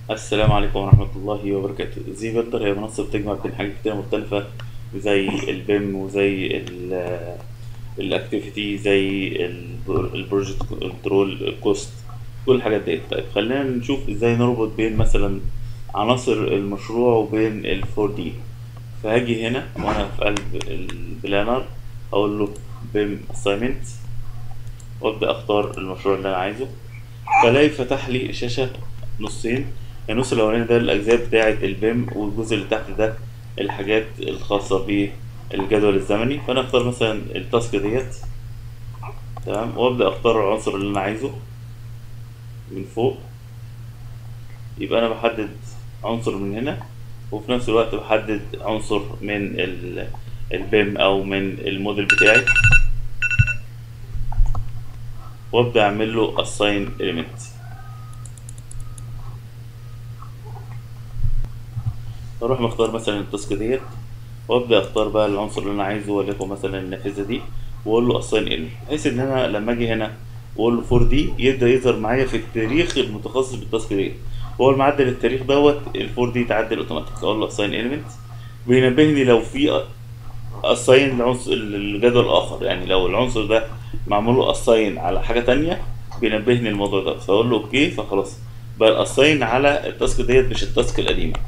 السلام عليكم ورحمة الله وبركاته زي بلدر هي منصة بتجمع بين حاجات كتير مختلفة زي البيم وزي الاكتيفيتي زي البروجكت كنترول الكوست كل الحاجات ديت طيب خلينا نشوف ازاي نربط بين مثلا عناصر المشروع وبين الفور دي فهاجي هنا وانا في قلب البلانر اقول له بيم اساينمنت وابدا اختار المشروع اللي انا عايزه فلاقي فتح لي شاشة نصين النص الأولاني ده الأجزاء بتاعة البيم والجزء اللي تحت ده الحاجات الخاصة بالجدول الزمني فأنا أختار مثلا التاسك ديت تمام وأبدأ أختار العنصر اللي أنا عايزه من فوق يبقى أنا بحدد عنصر من هنا وفي نفس الوقت بحدد عنصر من البيم أو من الموديل بتاعي وابدا اعمل له assign element اروح مختار مثلا التاسك ديت وابدا اختار بقى العنصر اللي انا عايزه وليكن مثلا النافذه دي واقول له assign element بحيث ان انا لما اجي هنا واقول له 4 دي يبدا يظهر معايا في التاريخ المتخصص بالتاسك ديت هو المعدل التاريخ دوت ال 4 دي يتعدل اوتوماتيك اقول له assign element بينبهني لو في assign لعنصر الجدول الاخر يعني لو العنصر ده معمول له اساين على حاجه تانية بينبهني الموضوع ده فاقول له اوكي فخلاص بقى الاساين على التاسك ديت مش التاسك القديمه